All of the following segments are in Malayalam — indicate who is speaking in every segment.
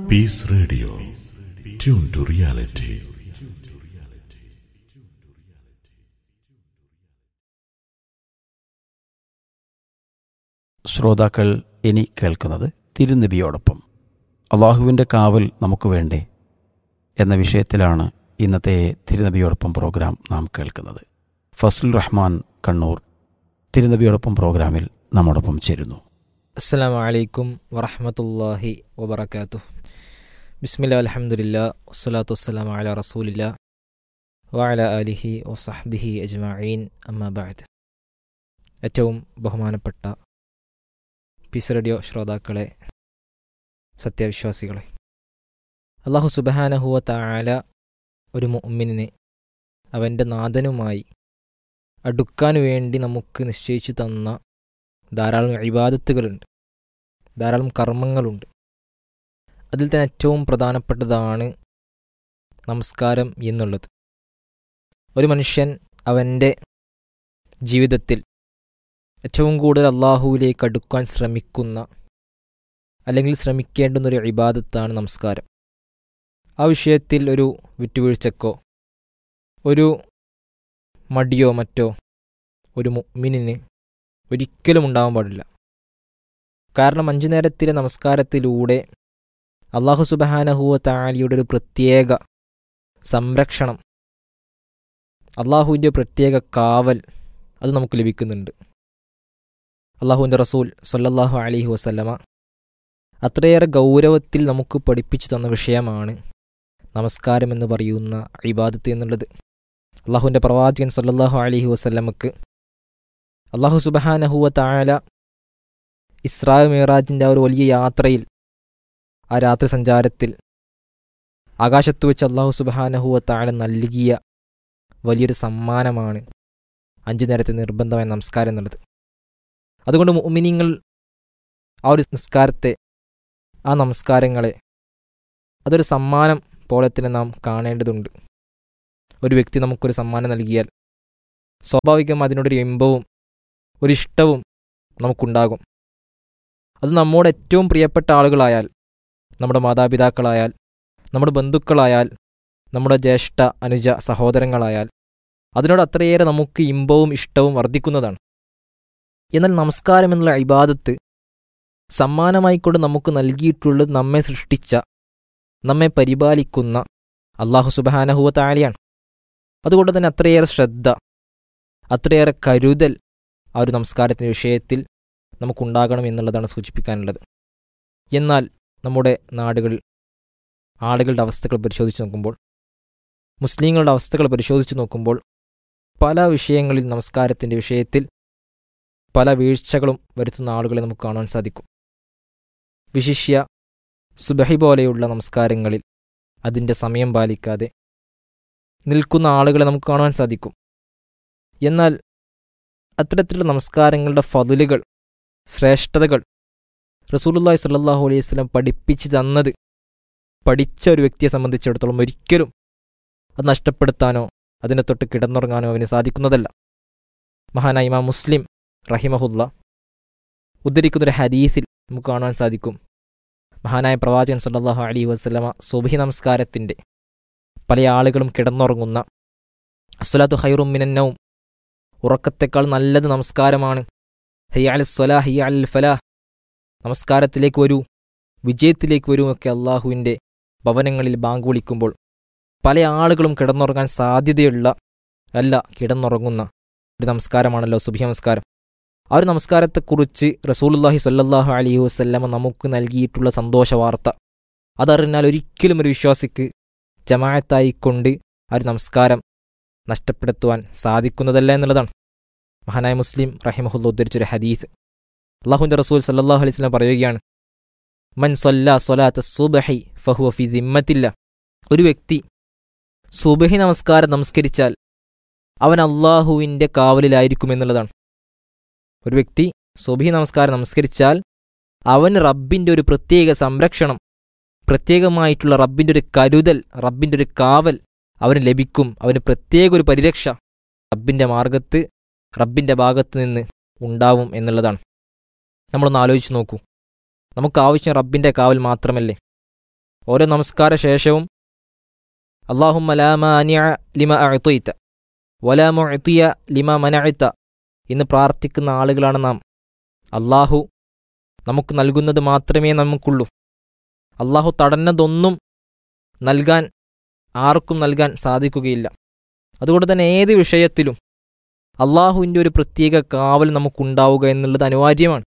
Speaker 1: Piece Radio tune to reality
Speaker 2: ശ്രോതാക്കൾ ഇനി കേൾക്കുന്നത് തിരുനബിയോടൊപ്പം അള്ളാഹുവിൻ്റെ കാവൽ നമുക്ക് വേണ്ടേ എന്ന വിഷയത്തിലാണ് ഇന്നത്തെ തിരുനബിയോടൊപ്പം പ്രോഗ്രാം നാം കേൾക്കുന്നത് ഫസ്ലുൽ റഹ്മാൻ കണ്ണൂർ തിരുനബിയോടൊപ്പം പ്രോഗ്രാമിൽ നമ്മോടൊപ്പം ചേരുന്നു
Speaker 3: അസ്സാം വലൈക്കും വറഹമത്തല്ലാഹി വബർക്കാത്തു ബിസ്മില്ല അലഹമുല്ല വസ്സലാത്തു വസ്സലാം അല റസൂലില്ല വഅല അലിഹി വസഹ്ബിഹി അജ്മഈൻ അമ്മാബാദ് ഏറ്റവും ബഹുമാനപ്പെട്ട പീസ് റേഡിയോ ശ്രോതാക്കളെ സത്യവിശ്വാസികളെ അള്ളാഹു സുബഹാനഹുവ താല ഒരു മുഅ്മിനിനെ അവൻ്റെ നാഥനുമായി അടുക്കാൻ വേണ്ടി നമുക്ക് നിശ്ചയിച്ചു തന്ന ധാരാളം ഇബാദത്തുകളുണ്ട് ധാരാളം കർമ്മങ്ങളുണ്ട് അതിൽ തന്നെ ഏറ്റവും പ്രധാനപ്പെട്ടതാണ് നമസ്കാരം എന്നുള്ളത് ഒരു മനുഷ്യൻ അവൻ്റെ ജീവിതത്തിൽ ഏറ്റവും കൂടുതൽ അള്ളാഹുവിലേക്ക് അടുക്കാൻ ശ്രമിക്കുന്ന അല്ലെങ്കിൽ ശ്രമിക്കേണ്ടുന്നൊരു ഇബാദത്താണ് നമസ്കാരം ആ വിഷയത്തിൽ ഒരു വിട്ടുവീഴ്ചക്കോ ഒരു മടിയോ മറ്റോ ഒരു മുഅ്മിനിന് ഒരിക്കലും ഉണ്ടാവാൻ പാടില്ല കാരണം അഞ്ചു നേരത്തിലെ നമസ്കാരത്തിലൂടെ അള്ളാഹു സുബഹാനഹുവ താലിയുടെ ഒരു പ്രത്യേക സംരക്ഷണം അള്ളാഹുവിൻ്റെ പ്രത്യേക കാവൽ അത് നമുക്ക് ലഭിക്കുന്നുണ്ട് അള്ളാഹുവിൻ്റെ റസൂൽ സല്ലല്ലാഹു അലൈഹി വസല്ലമ അത്രയേറെ ഗൗരവത്തിൽ നമുക്ക് പഠിപ്പിച്ചു തന്ന വിഷയമാണ് നമസ്കാരം എന്ന് പറയുന്ന ഇബാദത്ത് എന്നുള്ളത് അള്ളാഹുവിൻ്റെ പ്രവാചകൻ സല്ലല്ലാഹു അലൈഹി വസല്ലമക്ക് അള്ളാഹു സുബഹാനഹുവ താല ഇസ്രാ മിറാജിൻ്റെ ആ ഒരു വലിയ യാത്രയിൽ ആ രാത്രി സഞ്ചാരത്തിൽ ആകാശത്ത് വെച്ച് അള്ളാഹു സുബഹാനഹുവ താല നൽകിയ വലിയൊരു സമ്മാനമാണ് അഞ്ചു നേരത്തെ നിർബന്ധമായ നമസ്കാരം എന്നുള്ളത് അതുകൊണ്ട് മുഅ്മിനീങ്ങൾ ആ ഒരു നിസ്കാരത്തെ ആ നമസ്കാരങ്ങളെ അതൊരു സമ്മാനം പോലെ തന്നെ നാം കാണേണ്ടതുണ്ട് ഒരു വ്യക്തി നമുക്കൊരു സമ്മാനം നൽകിയാൽ സ്വാഭാവികം അതിനോടൊരു ഇമ്പവും ഒരിഷ്ടവും നമുക്കുണ്ടാകും അത് നമ്മോട് ഏറ്റവും പ്രിയപ്പെട്ട ആളുകളായാൽ നമ്മുടെ മാതാപിതാക്കളായാൽ നമ്മുടെ ബന്ധുക്കളായാൽ നമ്മുടെ ജ്യേഷ്ഠ അനുജ സഹോദരങ്ങളായാൽ അതിനോട് അത്രയേറെ നമുക്ക് ഇമ്പവും ഇഷ്ടവും വർദ്ധിക്കുന്നതാണ് എന്നാൽ നമസ്കാരം എന്നുള്ള ഇബാദത്ത് സമ്മാനമായിക്കൊണ്ട് നമുക്ക് നൽകിയിട്ടുള്ളത് നമ്മെ സൃഷ്ടിച്ച നമ്മെ പരിപാലിക്കുന്ന അള്ളാഹു സുബഹാനഹുവ താലിയാണ് അതുകൊണ്ട് തന്നെ അത്രയേറെ ശ്രദ്ധ അത്രയേറെ കരുതൽ ആ ഒരു നമസ്കാരത്തിൻ്റെ വിഷയത്തിൽ നമുക്കുണ്ടാകണം എന്നുള്ളതാണ് സൂചിപ്പിക്കാനുള്ളത് എന്നാൽ നമ്മുടെ നാടുകളിൽ ആളുകളുടെ അവസ്ഥകൾ പരിശോധിച്ച് നോക്കുമ്പോൾ മുസ്ലിങ്ങളുടെ അവസ്ഥകൾ പരിശോധിച്ച് നോക്കുമ്പോൾ പല വിഷയങ്ങളിൽ നമസ്കാരത്തിൻ്റെ വിഷയത്തിൽ പല വീഴ്ചകളും വരുത്തുന്ന ആളുകളെ നമുക്ക് കാണാൻ സാധിക്കും വിശിഷ്യ സുബഹി പോലെയുള്ള നമസ്കാരങ്ങളിൽ അതിൻ്റെ സമയം പാലിക്കാതെ നിൽക്കുന്ന ആളുകളെ നമുക്ക് കാണാൻ സാധിക്കും എന്നാൽ അത്തരത്തിലുള്ള നമസ്കാരങ്ങളുടെ ഫതിലുകൾ ശ്രേഷ്ഠതകൾ റസൂലുല്ലാഹി സ്വല്ലല്ലാഹു അലൈഹി വസല്ലം പഠിപ്പിച്ചു തന്നത് പഠിച്ച ഒരു വ്യക്തിയെ സംബന്ധിച്ചിടത്തോളം ഒരിക്കലും അത് നഷ്ടപ്പെടുത്താനോ അതിനെ തൊട്ട് കിടന്നുറങ്ങാനോ അവന് സാധിക്കുന്നതല്ല മഹാനായ ഇമാം മുസ്ലിം റഹിമഹുല്ല ഉദ്ധരിക്കുന്നൊരു ഹദീസിൽ നമുക്ക് കാണാൻ സാധിക്കും മഹാനായ പ്രവാചകൻ സല്ലല്ലാഹു അലൈഹി വസല്ലമ സുബഹി നമസ്കാരത്തിൻ്റെ പല ആളുകളും കിടന്നുറങ്ങുന്ന അസ്വലാത്തു ഹൈറും മിനന്നവും ഉറക്കത്തെക്കാൾ നല്ലത് നമസ്കാരമാണ് ഹയ്യ അൽ സ്വലാ ഹയ്യ അൽ ഫലാഹ് നമസ്കാരത്തിലേക്ക് വരൂ വിജയത്തിലേക്ക് വരൂ ഒക്കെ അള്ളാഹുവിൻ്റെ ഭവനങ്ങളിൽ ബാങ്ക് വിളിക്കുമ്പോൾ പല ആളുകളും കിടന്നുറങ്ങാൻ സാധ്യതയുള്ള അല്ല കിടന്നുറങ്ങുന്ന ഒരു നമസ്കാരമാണല്ലോ സുബഹി നമസ്കാരം ആ ഒരു നമസ്കാരത്തെക്കുറിച്ച് റസൂലുല്ലാഹി സ്വല്ലല്ലാഹു അലൈഹി വസല്ലമ നമുക്ക് നൽകിയിട്ടുള്ള സന്തോഷ വാർത്ത അതറിഞ്ഞാൽ ഒരിക്കലും ഒരു വിശ്വാസിക്ക് ജമാഅത്തായിക്കൊണ്ട് ആ ഒരു നമസ്കാരം നഷ്ടപ്പെടുത്തുവാൻ സാധിക്കുന്നതല്ല എന്നുള്ളതാണ് മഹാനായ മുസ്ലിം റഹിമഹുല്ല ഉദ്ധരിച്ചൊരു ഹദീസ് അള്ളാഹുവിൻ്റെ റസൂൽ സല്ലാഹു അലൈഹി സ്വലം പറയുകയാണ് മൻ സൊല്ല സൊലാത്ത സുബഹി ഫഹുവ ഫി ദിമ്മത്തില്ല ഒരു വ്യക്തി സുബഹി നമസ്കാരം നമസ്കരിച്ചാൽ അവൻ അള്ളാഹുവിൻ്റെ കാവലിലായിരിക്കും എന്നുള്ളതാണ് ഒരു വ്യക്തി സുബഹി നമസ്കാരം നമസ്കരിച്ചാൽ അവന് റബ്ബിൻ്റെ ഒരു പ്രത്യേക സംരക്ഷണം പ്രത്യേകമായിട്ടുള്ള റബ്ബിൻ്റെ ഒരു കരുതൽ റബ്ബിൻ്റെ ഒരു കാവൽ അവന് ലഭിക്കും അവന് പ്രത്യേക ഒരു പരിരക്ഷ റബ്ബിൻ്റെ മാർഗത്ത് റബ്ബിൻ്റെ ഭാഗത്ത് നിന്ന് ഉണ്ടാവും എന്നുള്ളതാണ് നമ്മളൊന്ന് ആലോചിച്ച് നോക്കൂ നമുക്ക് ആവശ്യം റബ്ബിൻ്റെ കാവൽ മാത്രമല്ലേ ഓരോ നമസ്കാര ശേഷവും അള്ളാഹുമ്മ ലാ മാനിഅ ലിമ അഅ്തയ്ത വലാ മുഅ്തിയ ലിമ മനഅത എന്ന് പ്രാർത്ഥിക്കുന്ന ആളുകളാണ് നാം അള്ളാഹു നമുക്ക് നൽകുന്നത് മാത്രമേ നമുക്കുള്ളൂ അള്ളാഹു തടഞ്ഞതൊന്നും നൽകാൻ ആർക്കും നൽകാൻ സാധിക്കുകയില്ല അതുകൊണ്ട് തന്നെ ഏത് വിഷയത്തിലും അള്ളാഹുവിൻ്റെ ഒരു പ്രത്യേക കാവൽ നമുക്കുണ്ടാവുക എന്നുള്ളത് അനിവാര്യമാണ്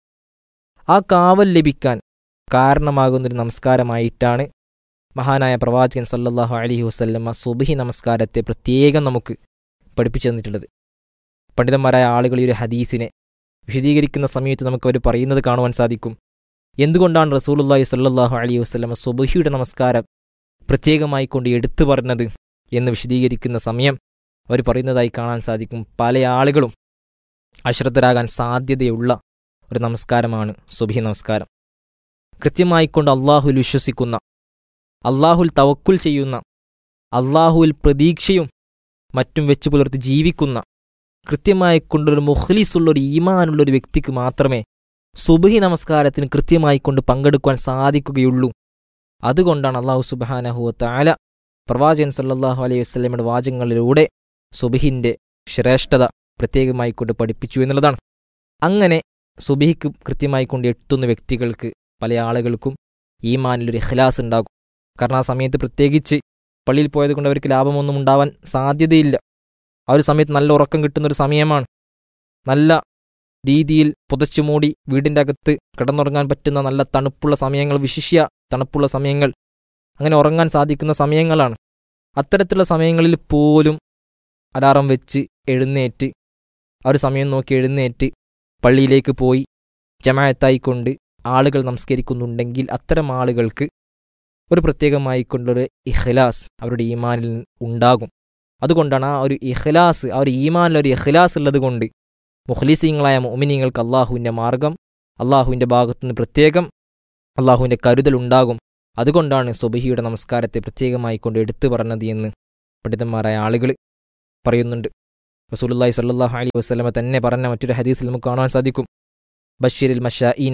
Speaker 3: ആ കാവൽ ലഭിക്കാൻ കാരണമാകുന്നൊരു നമസ്കാരമായിട്ടാണ് മഹാനായ പ്രവാചകൻ സല്ലല്ലാഹു അലൈഹി വസല്ലമ്മ സുബഹി നമസ്കാരത്തെ പ്രത്യേകം നമുക്ക് പഠിപ്പിച്ചു തന്നിട്ടുള്ളത് പണ്ഡിതന്മാരായ ആളുകൾ ഈ ഒരു ഹദീസിനെ വിശദീകരിക്കുന്ന സമയത്ത് നമുക്ക് അവർ പറയുന്നത് കാണുവാൻ സാധിക്കും എന്തുകൊണ്ടാണ് റസൂലുള്ളാഹി സല്ലല്ലാഹു അലൈഹി വസല്ലമ സുബഹിയുടെ നമസ്കാരം പ്രത്യേകമായി കൊണ്ട് എടുത്തു പറഞ്ഞത് എന്ന് വിശദീകരിക്കുന്ന സമയം അവർ പറയുന്നതായി കാണാൻ സാധിക്കും പല ആളുകളും അശ്രദ്ധരാകാൻ സാധ്യതയുള്ള ഒരു നമസ്കാരമാണ് സുബഹി നമസ്കാരം കൃത്യമായിക്കൊണ്ട് അള്ളാഹുൽ വിശ്വസിക്കുന്ന അള്ളാഹുൽ തവക്കുൽ ചെയ്യുന്ന അള്ളാഹുവിൽ പ്രതീക്ഷയും മറ്റും വെച്ചു പുലർത്തി ജീവിക്കുന്ന കൃത്യമായി കൊണ്ടൊരു മുഖ്ലിസുള്ള ഒരു ഈമാനുള്ള ഒരു വ്യക്തിക്ക് മാത്രമേ സുബഹി നമസ്കാരത്തിന് കൃത്യമായി കൊണ്ട് പങ്കെടുക്കുവാൻ സാധിക്കുകയുള്ളൂ അതുകൊണ്ടാണ് അള്ളാഹു സുബാനഹുവത്ത് ആല പ്രവാചകൻ സല്ലല്ലാഹു അലൈഹി വസ്ലമയുടെ വാചകങ്ങളിലൂടെ സുബഹിന്റെ ശ്രേഷ്ഠത പ്രത്യേകമായി കൊണ്ട് പഠിപ്പിച്ചു എന്നുള്ളതാണ് അങ്ങനെ സുബഹിക്ക് കൃത്യമായി കൊണ്ട് എത്തുന്ന വ്യക്തികൾക്ക് പല ആളുകൾക്കും ഈമാനിലൊരു ഇഖ്ലാസ് ഉണ്ടാകും കാരണം ആ സമയത്ത് പ്രത്യേകിച്ച് പള്ളിയിൽ പോയത് കൊണ്ട് അവർക്ക് ലാഭമൊന്നും ഉണ്ടാവാൻ സാധ്യതയില്ല ആ ഒരു സമയത്ത് നല്ല ഉറക്കം കിട്ടുന്ന ഒരു സമയമാണ് നല്ല രീതിയിൽ പുതച്ചു മൂടി വീടിൻ്റെ അകത്ത് കിടന്നുറങ്ങാൻ പറ്റുന്ന നല്ല തണുപ്പുള്ള സമയങ്ങൾ വിശിഷ്യ തണുപ്പുള്ള സമയങ്ങൾ അങ്ങനെ ഉറങ്ങാൻ സാധിക്കുന്ന സമയങ്ങളാണ് അത്തരത്തിലുള്ള സമയങ്ങളിൽ പോലും അലാറം വെച്ച് എഴുന്നേറ്റ് ആ ഒരു സമയം നോക്കി എഴുന്നേറ്റ് പള്ളിയിലേക്ക് പോയി ജമായത്തായിക്കൊണ്ട് ആളുകൾ നമസ്കരിക്കുന്നുണ്ടെങ്കിൽ അത്തരം ആളുകൾക്ക് ഒരു പ്രത്യേകമായി കൊണ്ടൊരു ഇഖ്ലാസ് അവരുടെ ഈമാനിൽ ഉണ്ടാകും അതുകൊണ്ടാണ് ആ ഒരു ഇഖ്ലാസ് ആ ഒരു ഈമാനിൽ ഒരു ഇഖ്ലാസ് ഉള്ളത് കൊണ്ട് മുഖ്ലിസീങ്ങളായ മോമിനിങ്ങൾക്ക് അള്ളാഹുവിൻ്റെ മാർഗം അള്ളാഹുവിൻ്റെ ഭാഗത്തുനിന്ന് പ്രത്യേകം അള്ളാഹുവിൻ്റെ കരുതൽ ഉണ്ടാകും അതുകൊണ്ടാണ് സുബഹിയുടെ നമസ്കാരത്തെ പ്രത്യേകമായി കൊണ്ട് എടുത്തു പറഞ്ഞത് എന്ന് പണ്ഡിതന്മാരായ ആളുകൾ പറയുന്നുണ്ട് റസൂലുള്ളാഹി സ്വല്ലല്ലാഹു അലൈഹി വസല്ലമ തന്നെ പറഞ്ഞ മറ്റൊരു ഹദീസിൽ നമുക്ക് കാണാൻ സാധിക്കും ബഷീരിൽ മഷാഈന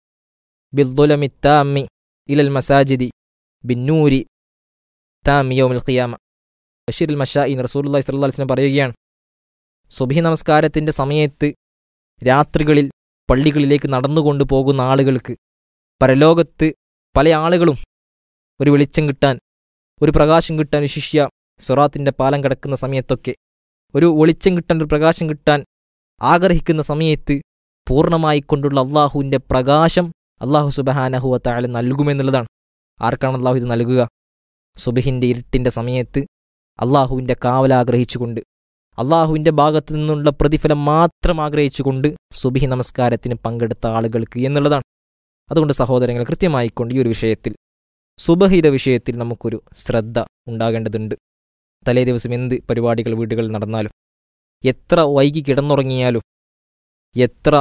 Speaker 3: ബിദ്ദുലമി താമി ഇലൽ മസാജിദി ബിന്നൂരി താമി യൗമിൽ ഖിയാമ ബഷീറിൽ മഷാഈൻ റസൂലുള്ളാഹി സ്വല്ലല്ലാഹു അലൈഹി വസല്ലം പറയുകയാണ് സുബഹി നമസ്കാരത്തിൻ്റെ സമയത്ത് രാത്രികളിൽ പള്ളികളിലേക്ക് നടന്നുകൊണ്ടു പോകുന്ന ആളുകൾക്ക് പരലോകത്ത് പല ആളുകളും ഒരു വെളിച്ചം കിട്ടാൻ ഒരു പ്രകാശം കിട്ടാൻ വിശിഷ്യ സൊറാത്തിൻ്റെ പാലം കിടക്കുന്ന സമയത്തൊക്കെ ഒരു വെളിച്ചം കിട്ടാൻ ഒരു പ്രകാശം കിട്ടാൻ ആഗ്രഹിക്കുന്ന സമയത്ത് പൂർണ്ണമായി കൊണ്ടുള്ള അള്ളാഹുവിൻ്റെ പ്രകാശം അള്ളാഹു സുബഹാനഹുവ താഴെ നൽകുമെന്നുള്ളതാണ് ആർക്കാണ് അള്ളാഹു ഇത് നൽകുക സുബഹിൻ്റെ ഇരുട്ടിൻ്റെ സമയത്ത് അള്ളാഹുവിൻ്റെ കാവലാഗ്രഹിച്ചുകൊണ്ട് അള്ളാഹുവിൻ്റെ ഭാഗത്തു നിന്നുള്ള പ്രതിഫലം മാത്രം ആഗ്രഹിച്ചുകൊണ്ട് സുബിഹി നമസ്കാരത്തിന് പങ്കെടുത്ത ആളുകൾക്ക് എന്നുള്ളതാണ് അതുകൊണ്ട് സഹോദരങ്ങൾ കൃത്യമായിക്കൊണ്ട് ഈ ഒരു വിഷയത്തിൽ സുബഹിയുടെ വിഷയത്തിൽ നമുക്കൊരു ശ്രദ്ധ ഉണ്ടാകേണ്ടതുണ്ട് തലേ ദിവസം എന്ത് പരിപാടികൾ വീടുകളിൽ നടന്നാലും എത്ര വൈകി കിടന്നുറങ്ങിയാലും എത്ര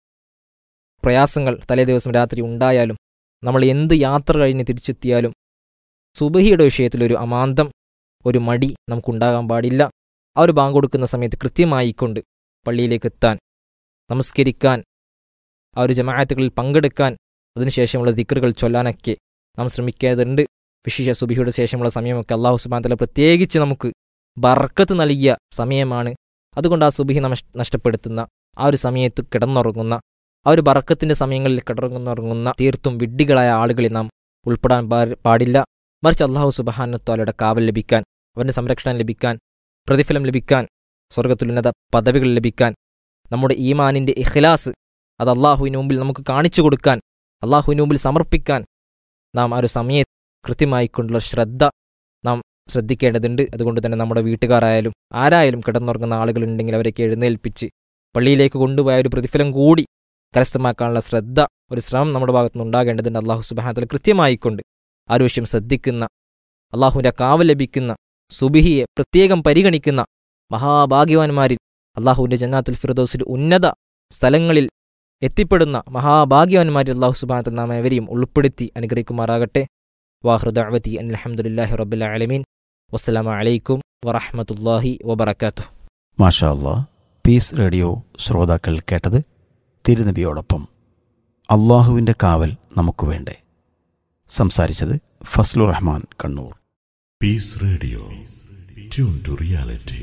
Speaker 3: പ്രയാസങ്ങൾ തലേ ദിവസം രാത്രി ഉണ്ടായാലും നമ്മൾ എന്ത് യാത്ര കഴിഞ്ഞ് തിരിച്ചെത്തിയാലും സുബഹിയുടെ വിഷയത്തിൽ ഒരു അമാന്തം ഒരു മടി നമുക്കുണ്ടാകാൻ പാടില്ല ആ ഒരു ബാങ്ക് കൊടുക്കുന്ന സമയത്ത് കൃത്യമായിക്കൊണ്ട് പള്ളിയിലേക്ക് എത്താൻ നമസ്കരിക്കാൻ ആ ഒരു ജമാഅത്തുകളിൽ പങ്കെടുക്കാൻ അതിനുശേഷമുള്ള ദിക്കറുകൾ ചൊല്ലാനൊക്കെ നാം ശ്രമിക്കേണ്ടതുണ്ട് വിശേഷ സുബിയുടെ ശേഷമുള്ള സമയമൊക്കെ അള്ളാഹു സുബാന്തല പ്രത്യേകിച്ച് നമുക്ക് ബർക്കത്ത് നൽകിയ സമയമാണ് അതുകൊണ്ട് ആ സുബിഹി നമ നഷ്ടപ്പെടുത്തുന്ന ആ ഒരു സമയത്ത് കിടന്നുറങ്ങുന്ന ആ ഒരു ബറക്കത്തിൻ്റെ സമയങ്ങളിൽ കിടന്നുറങ്ങുന്ന തീർത്തും വിഡ്ഢികളായ ആളുകളിൽ നാം ഉൾപ്പെടാൻ പാടില്ല മറിച്ച് അള്ളാഹു സുബഹാനത്തോലയുടെ കാവൽ ലഭിക്കാൻ അവൻ്റെ സംരക്ഷണം ലഭിക്കാൻ പ്രതിഫലം ലഭിക്കാൻ സ്വർഗത്തുന്നത പദവികൾ ലഭിക്കാൻ നമ്മുടെ ഈമാനിൻ്റെ ഇഖ്ലാസ് അത് അള്ളാഹുവിന് മുമ്പിൽ നമുക്ക് കാണിച്ചു കൊടുക്കാൻ അള്ളാഹുവിന് മുമ്പിൽ സമർപ്പിക്കാൻ നാം ആ ഒരു സമയത്ത് കൃത്യമായിക്കൊണ്ടുള്ള ശ്രദ്ധ നാം ശ്രദ്ധിക്കേണ്ടതുണ്ട് അതുകൊണ്ട് തന്നെ നമ്മുടെ വീട്ടുകാരായാലും ആരായാലും കിടന്നുറങ്ങുന്ന ആളുകളുണ്ടെങ്കിൽ അവരൊക്കെ എഴുന്നേൽപ്പിച്ച് പള്ളിയിലേക്ക് കൊണ്ടുപോയ ഒരു പ്രതിഫലം കൂടി കരസ്ഥമാക്കാനുള്ള ശ്രദ്ധ ഒരു ശ്രമം നമ്മുടെ ഭാഗത്തുനിന്ന് ഉണ്ടാകേണ്ടതുണ്ട് അള്ളാഹു സുബാനത്തിൽ കൃത്യമായിക്കൊണ്ട് ആ ഒരു വിഷയം ശ്രദ്ധിക്കുന്ന അള്ളാഹുവിൻ്റെ കാവൽ ലഭിക്കുന്ന സുബിഹിയെ പ്രത്യേകം പരിഗണിക്കുന്ന മഹാഭാഗ്യവാന്മാരിൽ അള്ളാഹുവിൻ്റെ ജന്നാത്തുൽ ഫിറദോസിൽ ഉന്നത സ്ഥലങ്ങളിൽ എത്തിപ്പെടുന്ന മഹാഭാഗ്യവാന്മാരിൽ അള്ളാഹു സുബാനത്തിൽ നാം എവരെയും ഉൾപ്പെടുത്തി അനുഗ്രഹിക്കുമാറാകട്ടെ വാഹൃദാവതി അലഹമുല്ലാഹി റബ്ബുൽ ആലമീൻ വസ്സലാമു അലൈക്കും വറഹമത്തല്ലാഹി വബർക്കാത്തു
Speaker 2: മാഷാ അല്ലാ പീസ് റേഡിയോ ശ്രോതാക്കൾ കേട്ടത് തിരുനബിയോടൊപ്പം അള്ളാഹുവിൻ്റെ കാവൽ നമുക്ക് വേണ്ടേ സംസാരിച്ചത് ഫസ്ലുർ Rahman Kannur
Speaker 1: Peace Radio. Tune to reality.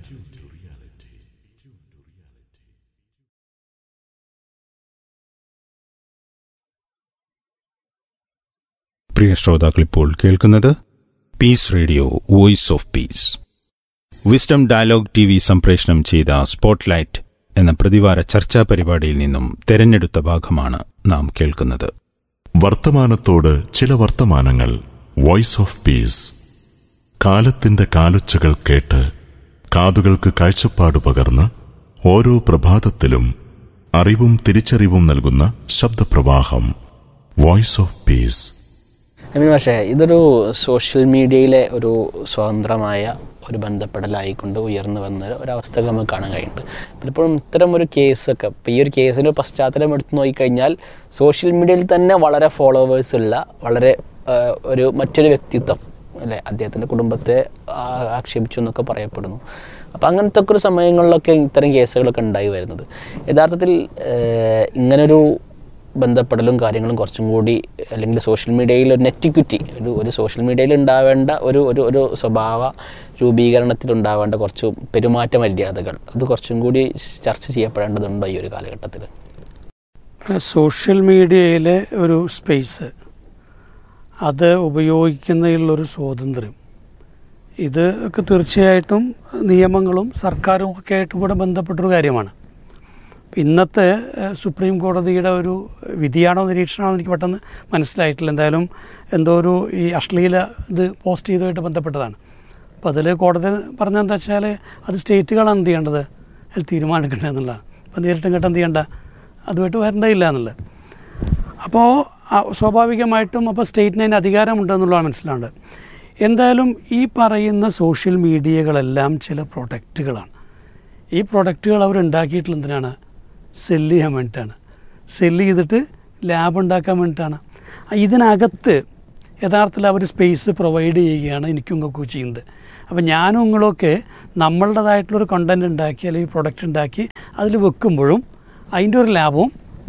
Speaker 4: പ്രിയ ശ്രോതാക്കൾ ഇപ്പോൾ കേൾക്കുന്നത് Peace Radio voice of peace wisdom dialogue T V സംപ്രേഷണം ചെയ്ത സ്പോട്ട്ലൈറ്റ് എന്ന പ്രതിവാര ചർച്ചാ പരിപാടിയിൽ നിന്നും തെരഞ്ഞെടുത്ത ഭാഗമാണ് നാം കേൾക്കുന്നത്
Speaker 1: വർത്തമാനത്തോട് ചില വർത്തമാനങ്ങൾ വോയിസ് ഓഫ് പീസ് കാലത്തിന്റെ കാലൊച്ചകൾ കേട്ട് കാതുകൾക്ക് കാഴ്ചപ്പാട് പകർന്ന് ഓരോ പ്രഭാതത്തിലും അറിവും തിരിച്ചറിവും നൽകുന്ന ശബ്ദപ്രവാഹം വോയിസ് ഓഫ് പീസ്
Speaker 5: അമീൻ പക്ഷേ ഇതൊരു സോഷ്യൽ മീഡിയയിലെ ഒരു സ്വതന്ത്രമായ ഒരു ബന്ധപ്പെടലായിക്കൊണ്ട് ഉയർന്നു വന്ന ഒരവസ്ഥ നമുക്ക് കാണാൻ കഴിയുന്നുണ്ട് പലപ്പോഴും ഇത്തരം ഒരു കേസൊക്കെ ഇപ്പോൾ ഈ ഒരു കേസിൻ്റെ പശ്ചാത്തലം എടുത്ത് നോക്കിക്കഴിഞ്ഞാൽ സോഷ്യൽ മീഡിയയിൽ തന്നെ വളരെ ഫോളോവേഴ്സ് ഉള്ള വളരെ ആ, ഒരു മറ്റൊരു വ്യക്തിത്വം അല്ലേ അദ്ദേഹത്തിൻ്റെ കുടുംബത്തെ ആ, ആക്ഷേപിച്ചു എന്നൊക്കെ പറയപ്പെടുന്നു അപ്പോൾ അങ്ങനത്തെ ഒക്കെ ഒരു സമയങ്ങളിലൊക്കെ ഇത്തരം കേസുകളൊക്കെ ഉണ്ടായി വരുന്നത് യഥാർത്ഥത്തിൽ ഏഹ്, ഇങ്ങനൊരു ബന്ധപ്പെടലും കാര്യങ്ങളും കുറച്ചും കൂടി അല്ലെങ്കിൽ സോഷ്യൽ മീഡിയയിൽ ഒരു നെറ്റിക്വിറ്റി ഒരു ഒരു സോഷ്യൽ മീഡിയയിൽ ഉണ്ടാവേണ്ട ഒരു ഒരു ഒരു സ്വഭാവ രൂപീകരണത്തിൽ ഉണ്ടാവേണ്ട കുറച്ച് പെരുമാറ്റ മര്യാദകൾ അത് കുറച്ചും കൂടി ചർച്ച ചെയ്യപ്പെടേണ്ടതുണ്ടോ ഈ ഒരു കാലഘട്ടത്തിൽ
Speaker 6: സോഷ്യൽ മീഡിയയിലെ ഒരു സ്പേസ് അത് ഉപയോഗിക്കുന്നതിലുള്ളൊരു സ്വാതന്ത്ര്യം ഇത് ഒക്കെ തീർച്ചയായിട്ടും നിയമങ്ങളും സർക്കാരും ഒക്കെ ആയിട്ട് ഇവിടെ ബന്ധപ്പെട്ടൊരു കാര്യമാണ് ഇന്നത്തെ ഏഹ്, സുപ്രീം കോടതിയുടെ ഒരു വിധിയാണോ നിരീക്ഷണമാണോ എനിക്ക് പെട്ടെന്ന് മനസ്സിലായിട്ടില്ല എന്തായാലും എന്തോ ഒരു ഈ അശ്ലീല ഇത് പോസ്റ്റ് ചെയ്തതുമായിട്ട് ബന്ധപ്പെട്ടതാണ് അപ്പോൾ അതിൽ കോടതി പറഞ്ഞതെന്താ വെച്ചാൽ അത് സ്റ്റേറ്റുകളാണ് എന്ത് ചെയ്യേണ്ടത് അതിൽ തീരുമാനിക്കേണ്ടത് എന്നുള്ളതാണ് അപ്പോൾ നേരിട്ടും കേട്ട് എന്ത് ചെയ്യേണ്ട അതുമായിട്ട് വരേണ്ടതില്ല എന്നുള്ളത് അപ്പോൾ ആ, സ്വാഭാവികമായിട്ടും അപ്പോൾ സ്റ്റേറ്റിന് അതിന് അധികാരമുണ്ടെന്നുള്ളതാണ് മനസ്സിലാവേണ്ടത് എന്തായാലും ഈ പറയുന്ന സോഷ്യൽ മീഡിയകളെല്ലാം ചില പ്രൊഡക്റ്റുകളാണ് ഈ പ്രൊഡക്റ്റുകൾ അവർ ഉണ്ടാക്കിയിട്ടുള്ള എന്തിനാണ് സെല്ല് ചെയ്യാൻ വേണ്ടിയിട്ടാണ് സെല്ല് ചെയ്തിട്ട് ലാബ് ഉണ്ടാക്കാൻ വേണ്ടിയിട്ടാണ് ആ, ഇതിനകത്ത് യഥാർത്ഥത്തിൽ അവർ സ്പേസ് പ്രൊവൈഡ് ചെയ്യുകയാണ് എനിക്കും ഒക്കെ ചെയ്യുന്നത് അപ്പോൾ ഞാനും നിങ്ങളൊക്കെ നമ്മളുടേതായിട്ടുള്ളൊരു കണ്ടൻറ് ഉണ്ടാക്കി അല്ലെങ്കിൽ പ്രൊഡക്റ്റ് ഉണ്ടാക്കി അതിൽ വെക്കുമ്പോഴും അതിൻ്റെ ഒരു ലാഭവും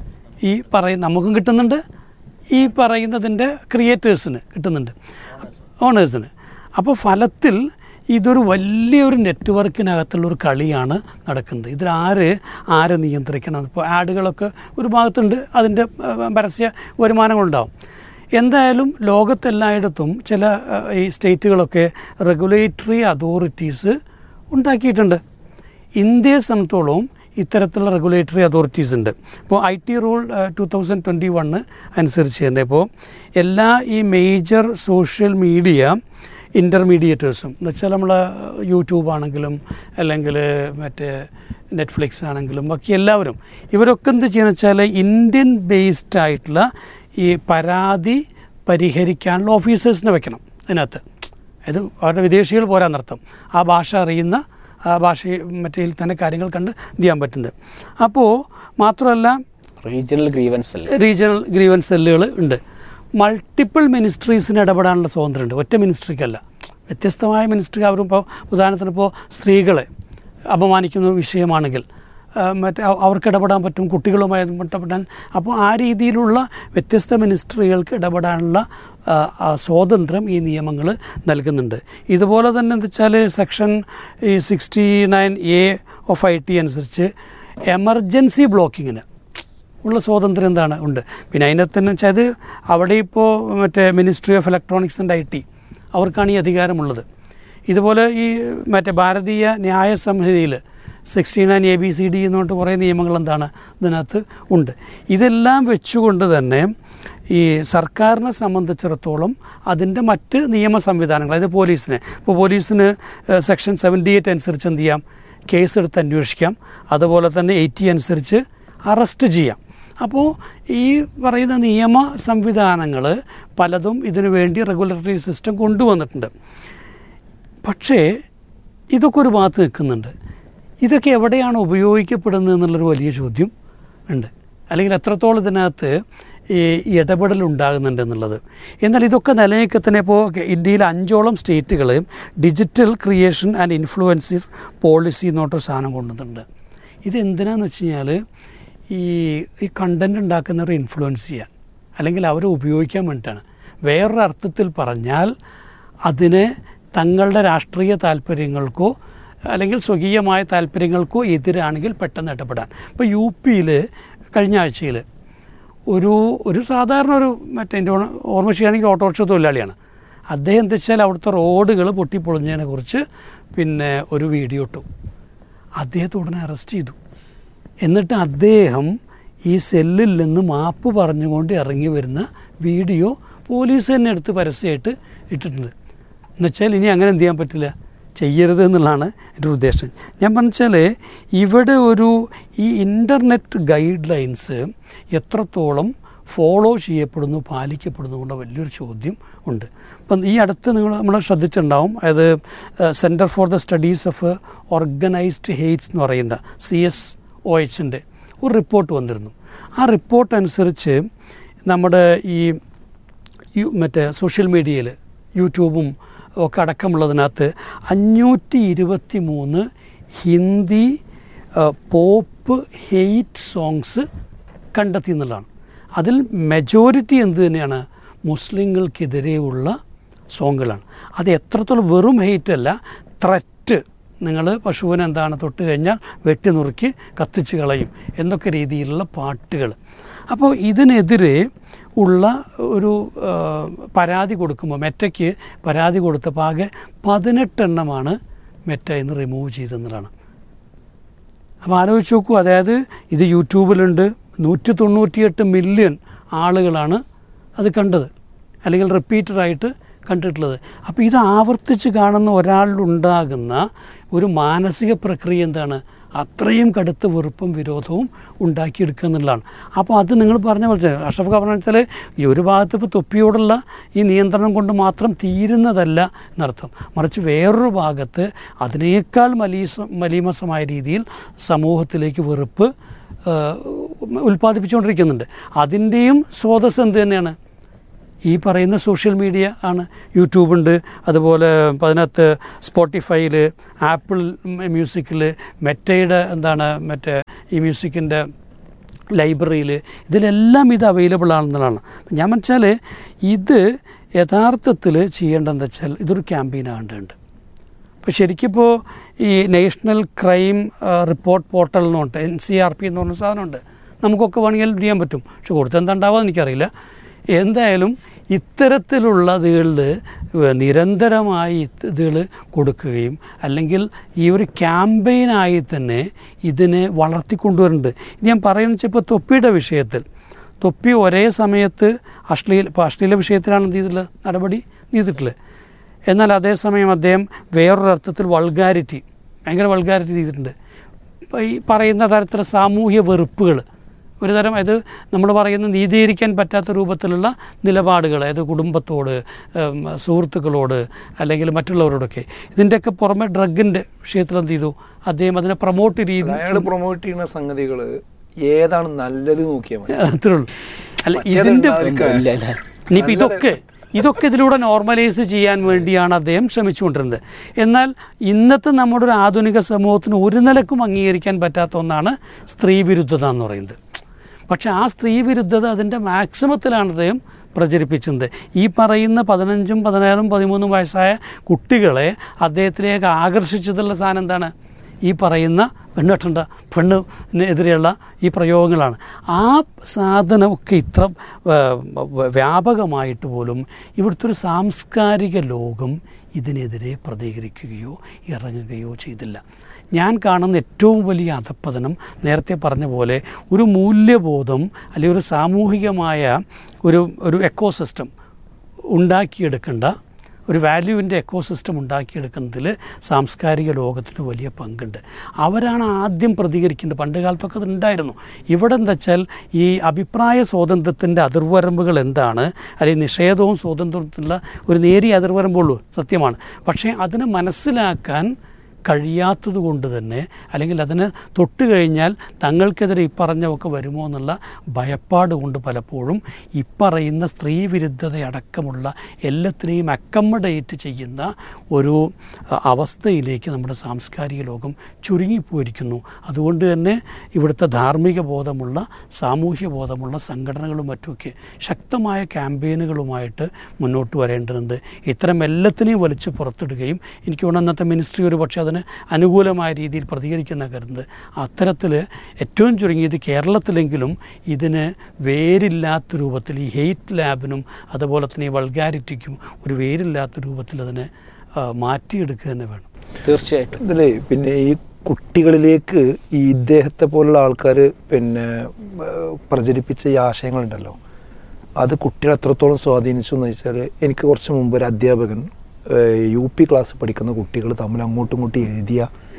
Speaker 6: ഈ പറയും നമുക്കും കിട്ടുന്നുണ്ട് ഈ പറയുന്നതിൻ്റെ ക്രിയേറ്റേഴ്സിന് കിട്ടുന്നുണ്ട് ഓണേഴ്സിന് അപ്പോൾ ഫലത്തിൽ ഇതൊരു വലിയൊരു നെറ്റ്വർക്കിനകത്തുള്ള ഒരു കളിയാണ് നടക്കുന്നത് ഇതിൽ ആര് ആരെ നിയന്ത്രിക്കണം ഇപ്പോൾ ആഡുകളൊക്കെ ഒരു ഭാഗത്തുണ്ട് അതിൻ്റെ ഏഹ്, പരസ്യ വരുമാനങ്ങളുണ്ടാവും എന്തായാലും ലോകത്തെല്ലായിടത്തും ചില ഏഹ്, ഈ സ്റ്റേറ്റുകളൊക്കെ റെഗുലേറ്ററി അതോറിറ്റീസ് ഉണ്ടാക്കിയിട്ടുണ്ട് ഇന്ത്യയെ സംബന്ധിച്ചോളം ഇത്തരത്തിലുള്ള റെഗുലേറ്ററി അതോറിറ്റീസ് ഉണ്ട് ഇപ്പോൾ I T rule two thousand twenty one അനുസരിച്ച് തന്നെ ഇപ്പോൾ എല്ലാ ഈ മേജർ സോഷ്യൽ മീഡിയ ഇൻ്റർമീഡിയേറ്റേഴ്സും എന്ന് വെച്ചാൽ നമ്മൾ യൂട്യൂബ് ആണെങ്കിലും അല്ലെങ്കിൽ മറ്റേ നെറ്റ്ഫ്ലിക്സ് ആണെങ്കിലും ബാക്കി എല്ലാവരും ഇവരൊക്കെ എന്ത് ചെയ്യുന്നത് വെച്ചാൽ ഇന്ത്യൻ ബേസ്ഡ് ആയിട്ടുള്ള ഈ പരാതി പരിഹരിക്കാനുള്ള ഓഫീസേഴ്സിനെ വെക്കണം അതിനകത്ത് ഇത് അവരുടെ വിദേശികൾ പോരാന്നർത്ഥം ആ ഭാഷ അറിയുന്ന ആ ഭാഷ മറ്റേ തന്നെ കാര്യങ്ങൾ കണ്ട് ഇത് ചെയ്യാൻ പറ്റുന്നത് അപ്പോൾ മാത്രമല്ല
Speaker 5: റീജിയണൽ ഗ്രീവൻസ് അല്ലേ
Speaker 6: റീജിയണൽ ഗ്രീവൻസ് സെല്ലുകൾ ഉണ്ട് മൾട്ടിപ്പിൾ മിനിസ്ട്രീസിന് ഇടപെടാനുള്ള സ്വാതന്ത്ര്യമുണ്ട് ഒറ്റ മിനിസ്ട്രിക്കല്ല വ്യത്യസ്തമായ മിനിസ്ട്രി അവരും ഇപ്പോൾ ഉദാഹരണത്തിന് ഇപ്പോൾ സ്ത്രീകളെ അപമാനിക്കുന്ന ഒരു വിഷയമാണെങ്കിൽ ആ, മറ്റേ അവ- അവർക്ക് ഇടപെടാൻ പറ്റും കുട്ടികളുമായി ബന്ധപ്പെടാൻ അപ്പോൾ ആ രീതിയിലുള്ള വ്യത്യസ്ത മിനിസ്ട്രികൾക്ക് ഇടപെടാനുള്ള ആ, ആ സ്വാതന്ത്ര്യം ഈ നിയമങ്ങൾ നൽകുന്നുണ്ട് ഇതുപോലെ തന്നെ എന്താ വെച്ചാൽ സെക്ഷൻ ഈ sixty nine A of I T അനുസരിച്ച് എമർജൻസി ബ്ലോക്കിങ്ങിന് ഉള്ള സ്വാതന്ത്ര്യം എന്താണ് ഉണ്ട് പിന്നെ അതിനകത്ത് വെച്ചാൽ അത് അവിടെ ഇപ്പോൾ മറ്റേ ministry of electronics and I T അവർക്കാണ് ഈ അധികാരമുള്ളത് ഇതുപോലെ ഈ മറ്റേ ഭാരതീയ ന്യായ സംഹിതയിൽ sixty nine A B C D എന്ന് പറഞ്ഞിട്ട് കുറേ നിയമങ്ങൾ എന്താണ് ഇതിനകത്ത് ഉണ്ട് ഇതെല്ലാം വെച്ചുകൊണ്ട് തന്നെ ഈ സർക്കാരിനെ സംബന്ധിച്ചിടത്തോളം അതിൻ്റെ മറ്റ് നിയമ സംവിധാനങ്ങൾ അതായത് പോലീസിന് ഇപ്പോൾ പോലീസിന് സെക്ഷൻ സെവൻറ്റി എയ്റ്റ് അനുസരിച്ച് എന്ത് ചെയ്യാം കേസെടുത്ത് അന്വേഷിക്കാം അതുപോലെ തന്നെ എയ്റ്റി അനുസരിച്ച് അറസ്റ്റ് ചെയ്യാം അപ്പോൾ ഈ പറയുന്ന നിയമ സംവിധാനങ്ങൾ പലതും ഇതിനു വേണ്ടി റെഗുലേറ്ററി സിസ്റ്റം കൊണ്ടുവന്നിട്ടുണ്ട് പക്ഷേ ഇതൊക്കെ ഒരു ഭാഗത്ത് നിൽക്കുന്നുണ്ട് ഇതൊക്കെ എവിടെയാണ് ഉപയോഗിക്കപ്പെടുന്നത് എന്നുള്ളൊരു വലിയ ചോദ്യം ഉണ്ട് അല്ലെങ്കിൽ എത്രത്തോളം ഇതിനകത്ത് ഈ ഇടപെടൽ ഉണ്ടാകുന്നുണ്ട് എന്നുള്ളത് എന്നാൽ ഇതൊക്കെ നിലനിൽക്കെ തന്നെ ഇപ്പോൾ ഇന്ത്യയിൽ അഞ്ചോളം സ്റ്റേറ്റുകൾ digital creation and influence policy എന്നോട്ടൊരു സാധനം കൊണ്ടുവന്നിട്ടുണ്ട് ഇത് എന്തിനാന്ന് വെച്ച് കഴിഞ്ഞാൽ ഈ ഈ കണ്ടൻറ് ഉണ്ടാക്കുന്നവരെ ഇൻഫ്ലുവൻസ് ചെയ്യാൻ അല്ലെങ്കിൽ അവരെ ഉപയോഗിക്കാൻ വേണ്ടിയിട്ടാണ് വേറൊരർത്ഥത്തിൽ പറഞ്ഞാൽ അതിനെ തങ്ങളുടെ രാഷ്ട്രീയ താല്പര്യങ്ങൾക്കോ അല്ലെങ്കിൽ സ്വകീയമായ താല്പര്യങ്ങൾക്കോ എതിരാണെങ്കിൽ പെട്ടെന്ന് ഇടപെടാൻ ഇപ്പോൾ യു പിയിൽ കഴിഞ്ഞ ആഴ്ചയിൽ ഒരു ഒരു സാധാരണ ഒരു മറ്റേ എൻ്റെ ഓർമ്മ- ഓർമ്മ ചെയ്യുകയാണെങ്കിൽ ഓട്ടോറിക്ഷ തൊഴിലാളിയാണ് അദ്ദേഹം എന്താ വെച്ചാൽ അവിടുത്തെ റോഡുകൾ പൊട്ടിപ്പൊളിഞ്ഞതിനെ കുറിച്ച് പിന്നെ ഒരു വീഡിയോ ഇട്ടു അദ്ദേഹത്തെ ഉടനെ അറസ്റ്റ് ചെയ്തു എന്നിട്ട് അദ്ദേഹം ഈ സെല്ലിൽ നിന്ന് മാപ്പ് പറഞ്ഞുകൊണ്ട് ഇറങ്ങി വരുന്ന വീഡിയോ പോലീസ് തന്നെ എടുത്ത് പരസ്യമായിട്ട് ഇട്ടിട്ടുണ്ട് എന്നുവെച്ചാൽ ഇനി അങ്ങനെ എന്ത് ചെയ്യാൻ പറ്റില്ല ചെയ്യരുത് എന്നുള്ളതാണ് എൻ്റെ ഉദ്ദേശം ഞാൻ പറഞ്ഞാൽ ഇവിടെ ഒരു ഈ ഇൻ്റർനെറ്റ് ഗൈഡ് ലൈൻസ് എത്രത്തോളം ഫോളോ ചെയ്യപ്പെടുന്നു പാലിക്കപ്പെടുന്നു എന്നുള്ള വലിയൊരു ചോദ്യം ഉണ്ട് അപ്പം ഈ അടുത്ത് നിങ്ങൾ നമ്മൾ ശ്രദ്ധിച്ചിട്ടുണ്ടാവും അതായത് centre for the studies of organised hates എന്ന് പറയുന്ന സി എസ് ഒ എച്ചിൻ്റെ ഒരു റിപ്പോർട്ട് വന്നിരുന്നു ആ റിപ്പോർട്ട് അനുസരിച്ച് നമ്മുടെ ഈ യു മറ്റേ സോഷ്യൽ മീഡിയയിൽ യൂട്യൂബും ഒക്കെ അടക്കമുള്ളതിനകത്ത് അഞ്ഞൂറ്റി ഇരുപത്തി മൂന്ന് ഹിന്ദി ആ, പോപ്പ് ഹെയ്റ്റ് സോങ്സ് കണ്ടെത്തി എന്നുള്ളതാണ് അതിൽ മെജോറിറ്റി എന്ത് തന്നെയാണ് മുസ്ലിങ്ങൾക്കെതിരെയുള്ള സോങ്ങുകളാണ് അത് എത്രത്തോളം വെറും ഹെയ്റ്റ് അല്ല ത്രറ്റ് നിങ്ങൾ പശുവിനെ എന്താണ് തൊട്ട് കഴിഞ്ഞാൽ വെട്ടി നുറുക്കി കത്തിച്ച് കളയും എന്നൊക്കെ രീതിയിലുള്ള പാട്ടുകൾ അപ്പോൾ ഇതിനെതിരെ ഉള്ള ഒരു ആ, പരാതി കൊടുക്കുമ്പോൾ മെറ്റയ്ക്ക് പരാതി കൊടുത്തപ്പോൾ ആകെ പതിനെട്ടെണ്ണമാണ് മെറ്റ ഇന്ന് റിമൂവ് ചെയ്തെന്നുള്ളതാണ് അപ്പോൾ ആലോചിച്ച് നോക്കൂ അതായത് ഇത് യൂട്യൂബിലുണ്ട് നൂറ്റി തൊണ്ണൂറ്റിയെട്ട് മില്യൺ ആളുകളാണ് അത് കണ്ടത് അല്ലെങ്കിൽ റിപ്പീറ്റഡായിട്ട് കണ്ടിട്ടുള്ളത് അപ്പോൾ ഇത് ആവർത്തിച്ച് കാണുന്ന ഒരാളിലുണ്ടാകുന്ന ഒരു മാനസിക പ്രക്രിയ എന്താണ് അത്രയും കടുത്ത വെറുപ്പും വിരോധവും ഉണ്ടാക്കിയെടുക്കുക എന്നുള്ളതാണ് അപ്പോൾ അത് നിങ്ങൾ പറഞ്ഞ പോലെ തന്നെ അഷ്റഫ് ഖാൻ പറഞ്ഞ വെച്ചാൽ ഈ ഒരു ഭാഗത്ത് ഇപ്പോൾ തൊപ്പിയോടുള്ള ഈ നിയന്ത്രണം കൊണ്ട് മാത്രം തീരുന്നതല്ല എന്നർത്ഥം മറിച്ച് വേറൊരു ഭാഗത്ത് അതിനേക്കാൾ മലീസ മലീമസമായ രീതിയിൽ സമൂഹത്തിലേക്ക് വെറുപ്പ് ആ, ഉൽപ്പാദിപ്പിച്ചുകൊണ്ടിരിക്കുന്നുണ്ട് അതിൻ്റെയും സ്രോതസ് എന്ത് തന്നെയാണ് ഈ പറയുന്ന സോഷ്യൽ മീഡിയ ആണ് യൂട്യൂബുണ്ട് അതുപോലെ ഇപ്പം അതിനകത്ത് സ്പോട്ടിഫൈയിൽ ആപ്പിൾ മ്യൂസിക്കിൽ മെറ്റയുടെ എന്താണ് മറ്റേ ഈ മ്യൂസിക്കിൻ്റെ ലൈബ്രറിയിൽ ഇതിലെല്ലാം ഇത് അവൈലബിൾ ആണെന്നുള്ളതാണ് അപ്പം ഞാൻ വെച്ചാൽ ഇത് യഥാർത്ഥത്തിൽ ചെയ്യേണ്ടതെന്ന് വെച്ചാൽ ഇതൊരു ക്യാമ്പയിൻ ആകേണ്ടതുണ്ട് ഇപ്പോൾ ശരിക്കിപ്പോൾ ഈ നാഷണൽ ക്രൈം റിപ്പോർട്ട് പോർട്ടൽ എന്ന് പറഞ്ഞിട്ട് എൻ സി ആർ പി എന്ന് പറഞ്ഞ സാധനമുണ്ട് നമുക്കൊക്കെ വേണമെങ്കിൽ ഇത് ചെയ്യാൻ പറ്റും പക്ഷെ കൊടുത്ത് എന്താ ഉണ്ടാവുക എനിക്കറിയില്ല എന്തായാലും ഇത്തരത്തിലുള്ള ഇതുകളിൽ നിരന്തരമായി ഇതുകൾ കൊടുക്കുകയും അല്ലെങ്കിൽ ഈ ഒരു ക്യാമ്പയിനായി തന്നെ ഇതിനെ വളർത്തിക്കൊണ്ടുവരുന്നുണ്ട് ഇത് ഞാൻ പറയുന്നത് വെച്ചാൽ ഇപ്പോൾ തൊപ്പിയുടെ വിഷയത്തിൽ തൊപ്പി ഒരേ സമയത്ത് അശ്ലീല ഇപ്പോൾ അശ്ലീല വിഷയത്തിലാണ് എന്ത് ചെയ്തിട്ടുള്ളത് നടപടി ചെയ്തിട്ടുള്ളത് എന്നാൽ അതേസമയം അദ്ദേഹം വേറൊരർത്ഥത്തിൽ വൾഗാരിറ്റി ഭയങ്കര വൾഗാരിറ്റി ചെയ്തിട്ടുണ്ട് ഇപ്പോൾ ഈ പറയുന്ന തരത്തിലുള്ള സാമൂഹ്യ വെറുപ്പുകൾ ഒരു തരം അത് നമ്മൾ പറയുന്ന നീതീകരിക്കാൻ പറ്റാത്ത രൂപത്തിലുള്ള നിലപാടുകൾ അതായത് കുടുംബത്തോട് ഉം, സുഹൃത്തുക്കളോട് അല്ലെങ്കിൽ മറ്റുള്ളവരോടൊക്കെ ഇതിൻ്റെയൊക്കെ പുറമെ ഡ്രഗിൻ്റെ വിഷയത്തിൽ എന്ത് ചെയ്തു അദ്ദേഹം അതിനെ പ്രൊമോട്ട്
Speaker 7: അയാൾ
Speaker 6: ചെയ്ത്
Speaker 7: പ്രൊമോട്ട് ചെയ്യുന്ന സംഗതികൾ ഏതാണ് നല്ലത് നോക്കിയാൽ മതി
Speaker 6: അത്രേ ഉള്ളൂ അല്ല
Speaker 7: മറ്റേത്
Speaker 6: ഇതിൻ്റെ
Speaker 7: ഉണ്ടാവില്ല.
Speaker 5: ഇല്ല അല്ലേ
Speaker 6: ഇനിയിപ്പോൾ ഇതൊക്കെ ഇതൊക്കെ ഇതിലൂടെ നോർമലൈസ് ചെയ്യാൻ വേണ്ടിയാണ് അദ്ദേഹം ശ്രമിച്ചുകൊണ്ടിരുന്നത് എന്നാൽ ഇന്നത്തെ നമ്മുടെ ഒരു ആധുനിക സമൂഹത്തിന് ഒരു നിലക്കും അംഗീകരിക്കാൻ പറ്റാത്ത ഒന്നാണ് സ്ത്രീ വിരുദ്ധത എന്ന് പറയുന്നത് പക്ഷെ ആ സ്ത്രീ വിരുദ്ധത അതിൻ്റെ മാക്സിമത്തിലാണ് അദ്ദേഹം പ്രചരിപ്പിച്ചത് ഈ പറയുന്ന പതിനഞ്ചും പതിനാറും പതിമൂന്നും വയസ്സായ കുട്ടികളെ അദ്ദേഹത്തിലേക്ക് ആകർഷിച്ചതുള്ള സാധനം എന്താണ് ഈ പറയുന്ന പെണ്ണ് കെട്ടണ്ട പെണ്ണിനെതിരെയുള്ള ഈ പ്രയോഗങ്ങളാണ് ആ സാധനമൊക്കെ ഇത്ര ആ, വ- വ്യാപകമായിട്ട് പോലും ഇവിടുത്തെ ഒരു സാംസ്കാരിക ലോകം ഇതിനെതിരെ പ്രതികരിക്കുകയോ ഇറങ്ങുകയോ ചെയ്തില്ല ഞാൻ കാണുന്ന ഏറ്റവും വലിയ അധപ്പതനം നേരത്തെ പറഞ്ഞ പോലെ ഒരു മൂല്യബോധം അല്ലെങ്കിൽ ഒരു സാമൂഹികമായ ഒരു ഒരു എക്കോസിസ്റ്റം ഉണ്ടാക്കിയെടുക്കേണ്ട ഒരു വാല്യൂവിൻ്റെ എക്കോസിസ്റ്റം ഉണ്ടാക്കിയെടുക്കുന്നതിൽ സാംസ്കാരിക ലോകത്തിന് വലിയ പങ്കുണ്ട് അവരാണ് ആദ്യം പ്രതികരിക്കേണ്ടത് പണ്ട് കാലത്തൊക്കെ അത് ഉണ്ടായിരുന്നു ഇവിടെ എന്താ വെച്ചാൽ ഈ അഭിപ്രായ സ്വാതന്ത്ര്യത്തിൻ്റെ അതിർവരമ്പുകൾ എന്താണ് അല്ലെങ്കിൽ നിഷേധവും സ്വാതന്ത്ര്യത്തിലുള്ള ഒരു നേരിയ അതിർവരമ്പുള്ളൂ സത്യമാണ് പക്ഷേ അതിനെ മനസ്സിലാക്കാൻ കഴിയാത്തത് കൊണ്ട് തന്നെ അല്ലെങ്കിൽ അതിന് തൊട്ട് കഴിഞ്ഞാൽ തങ്ങൾക്കെതിരെ ഇപ്പറഞ്ഞൊക്കെ വരുമോ എന്നുള്ള ഭയപ്പാട് കൊണ്ട് പലപ്പോഴും ഇപ്പറയുന്ന സ്ത്രീ വിരുദ്ധതയടക്കമുള്ള എല്ലാത്തിനെയും അക്കമഡേറ്റ് ചെയ്യുന്ന ഒരു അഹ്, അവസ്ഥയിലേക്ക് നമ്മുടെ സാംസ്കാരിക ലോകം ചുരുങ്ങിപ്പോയിരിക്കുന്നു അതുകൊണ്ട് തന്നെ ഇവിടുത്തെ ധാർമ്മിക ബോധമുള്ള സാമൂഹ്യ ബോധമുള്ള സംഘടനകളും മറ്റുമൊക്കെ ശക്തമായ ക്യാമ്പയിനുകളുമായിട്ട് മുന്നോട്ട് വരേണ്ടതുണ്ട് ഇത്തരം എല്ലാത്തിനെയും വലിച്ചു പുറത്തിടുകയും എനിക്ക് തോന്നുന്നു അന്നത്തെ മിനിസ്ട്രി ഒരു പക്ഷേ അതിന് അനുകൂലമായ രീതിയിൽ പ്രതികരിക്കുന്ന കരുതുന്നത് അത്തരത്തിൽ ഏറ്റവും ചുരുങ്ങിയത് കേരളത്തിലെങ്കിലും ഇതിന് വേരില്ലാത്ത രൂപത്തിൽ ഈ ഹെയ്റ്റ് ലാബിനും അതുപോലെ തന്നെ ഈ വൾഗാരിറ്റിക്കും ഒരു വേരില്ലാത്ത രൂപത്തിൽ അതിനെ ആ, മാറ്റിയെടുക്കുക തന്നെ വേണം
Speaker 5: തീർച്ചയായിട്ടും
Speaker 7: ഇതിലേ പിന്നെ ഈ കുട്ടികളിലേക്ക് ഈ ഇദ്ദേഹത്തെ പോലുള്ള ആൾക്കാർ പിന്നെ ഏഹ്, പ്രചരിപ്പിച്ച ഈ ആശയങ്ങളുണ്ടല്ലോ അത് കുട്ടികളെ എത്രത്തോളം സ്വാധീനിച്ചു എന്ന് വെച്ചാൽ എനിക്ക് കുറച്ച് മുമ്പ് ഒരു അധ്യാപകൻ ഏഹ്, യു പി ക്ലാസ് പഠിക്കുന്ന കുട്ടികൾ തമ്മിൽ അങ്ങോട്ടും ഇങ്ങോട്ടും എഴുതിയ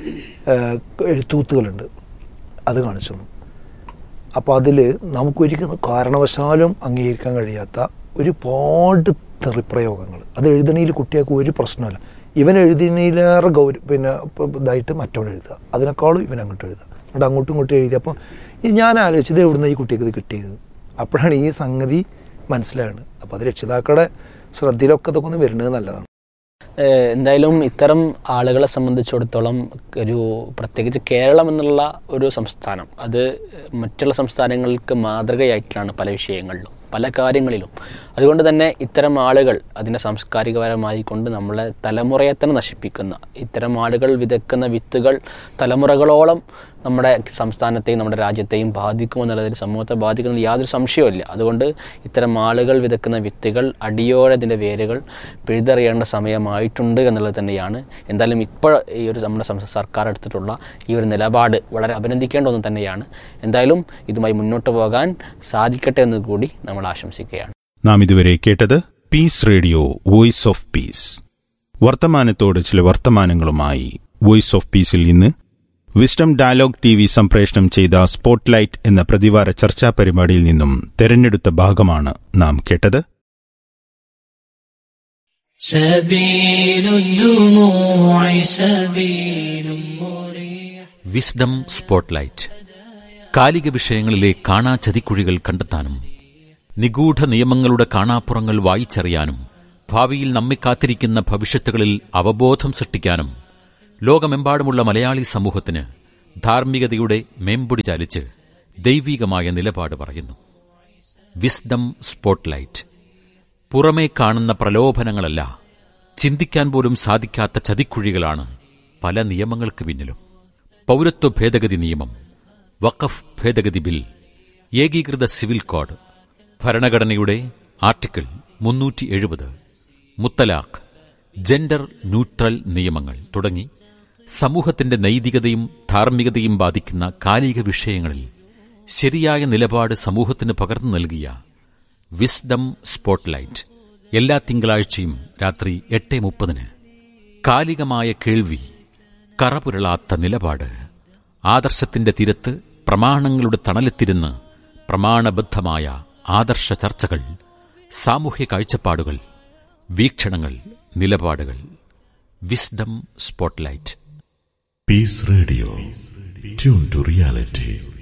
Speaker 7: ഏഹ്, എഴുത്തൂത്തുകളുണ്ട് അത് കാണിച്ചു തന്നു. അപ്പോൾ അതിൽ നമുക്കൊരിക്കലും കാരണവശാലും അംഗീകരിക്കാൻ കഴിയാത്ത ഒരുപാട് തെറിപ്രയോഗങ്ങൾ അത് എഴുതണയിൽ കുട്ടികൾക്ക് ഒരു പ്രശ്നമല്ല ഇവൻ എഴുതിയതിലേറെ ഗൗര പിന്നെ ഇപ്പം ഇതായിട്ട് മറ്റവൻ എഴുതുക അതിനേക്കാളും ഇവൻ അങ്ങോട്ട് എഴുതുക എന്നിട്ട് അങ്ങോട്ടും ഇങ്ങോട്ടും എഴുതി അപ്പം ഈ ഞാൻ ആലോചിച്ചത് എവിടുന്ന ഈ കുട്ടിക്ക് ഇത് കിട്ടിയത് അപ്പോഴാണ് ഈ സംഗതി മനസ്സിലാകുന്നത് അപ്പോൾ അത് രക്ഷിതാക്കളുടെ ശ്രദ്ധയിലൊക്കെ ഇതൊക്കെ ഒന്ന് വരുന്നത് നല്ലതാണ്
Speaker 5: ഏഹ് എന്തായാലും ഇത്തരം ആളുകളെ സംബന്ധിച്ചിടത്തോളം ഒരു പ്രത്യേകിച്ച് കേരളം എന്നുള്ള ഒരു സംസ്ഥാനം അത് മറ്റുള്ള സംസ്ഥാനങ്ങൾക്ക് മാതൃകയായിട്ടാണ് പല വിഷയങ്ങളിലും പല കാര്യങ്ങളിലും അതുകൊണ്ട് തന്നെ ഇത്തരം ആളുകൾ അതിനെ സാംസ്കാരികപരമായി കൊണ്ട് നമ്മളെ തലമുറയെ തന്നെ നശിപ്പിക്കുന്ന ഇത്തരം ആളുകൾ വിതക്കുന്ന വിത്തുകൾ തലമുറകളോളം നമ്മുടെ സംസ്ഥാനത്തെയും നമ്മുടെ രാജ്യത്തെയും ബാധിക്കുമെന്നുള്ളതിൽ സമൂഹത്തെ ബാധിക്കുന്നതിൽ യാതൊരു സംശയവുമില്ല അതുകൊണ്ട് ഇത്തരം ആളുകൾ വിതക്കുന്ന വിത്തുകൾ അടിയോടെ അതിൻ്റെ വേരുകൾ പിഴുതെറിയേണ്ട സമയമായിട്ടുണ്ട് എന്നുള്ളത് തന്നെയാണ് എന്തായാലും ഇപ്പോൾ ഈ ഒരു നമ്മുടെ സംസ്ഥാന സർക്കാർ എടുത്തിട്ടുള്ള ഈ ഒരു നിലപാട് വളരെ അഭിനന്ദിക്കേണ്ട ഒന്ന് തന്നെയാണ് എന്തായാലും ഇതുമായി മുന്നോട്ട് പോകാൻ സാധിക്കട്ടെ എന്ന് കൂടി നമ്മൾ ആശംസിക്കുകയാണ്
Speaker 4: നാം ഇതുവരെ കേട്ടത് Peace Radio voice of peace വർത്തമാനത്തോട് ചില വർത്തമാനങ്ങളുമായി വോയിസ് ഓഫ് പീസിൽ ഇന്ന് വിസ്ഡം ഡയലോഗ് ടി വി സംപ്രേഷണം ചെയ്ത സ്പോട്ട്ലൈറ്റ് എന്ന പ്രതിവാര ചർച്ചാ പരിപാടിയിൽ നിന്നും തെരഞ്ഞെടുത്ത ഭാഗമാണ് നാം കേട്ടത്
Speaker 8: سبيل الدموع سبيل مريح
Speaker 9: വിസ്ഡം സ്പോട്ട്ലൈറ്റ് കാലിക വിഷയങ്ങളിലെ കാണാ ചതിക്കുഴികൾ കണ്ടെത്താനും നിഗൂഢ നിയമങ്ങളുടെ കാണാപ്പുറങ്ങൾ വായിച്ചറിയാനും ഭാവിയിൽ നമ്മെ കാത്തിരിക്കുന്ന ഭവിഷ്യത്തുകളിൽ അവബോധം സൃഷ്ടിക്കാനും ലോകമെമ്പാടുമുള്ള മലയാളി സമൂഹത്തിന് ധാർമ്മികതയുടെ മേമ്പൊടി ചാലിച്ച് ദൈവീകമായ നിലപാട് പറയുന്നു വിസ്ഡം സ്പോട്ട്ലൈറ്റ് പുറമേ കാണുന്ന പ്രലോഭനങ്ങളല്ല ചിന്തിക്കാൻ പോലും സാധിക്കാത്ത ചതിക്കുഴികളാണ് പല നിയമങ്ങൾക്ക് പിന്നിലും പൗരത്വ ഭേദഗതി നിയമം വഖഫ് ഭേദഗതി ബിൽ ഏകീകൃത സിവിൽ കോഡ് ഭരണഘടനയുടെ ആർട്ടിക്കിൾ മുന്നൂറ്റി എഴുപത് മുത്തലാഖ് ജെൻഡർ ന്യൂട്രൽ നിയമങ്ങൾ തുടങ്ങി സമൂഹത്തിന്റെ നൈതികതയും ധാർമ്മികതയും ബാധിക്കുന്ന കാലിക വിഷയങ്ങളിൽ ശരിയായ നിലപാട് സമൂഹത്തിന് പകർന്നു നൽകിയ വിസ്ഡം സ്പോട്ട്ലൈറ്റ് എല്ലാ തിങ്കളാഴ്ചയും രാത്രി എട്ട് മുപ്പതിന് കാലികമായ കേൾവി കറപുരളാത്ത നിലപാട് ആദർശത്തിന്റെ തിരത്ത് പ്രമാണങ്ങളുടെ തണലെത്തിരുന്ന് പ്രമാണബദ്ധമായ ആദർശ ചർച്ചകൾ സാമൂഹ്യ കാഴ്ചപ്പാടുകൾ വീക്ഷണങ്ങൾ നിലപാടുകൾ wisdom spotlight
Speaker 1: Peace Radio. Tune to reality.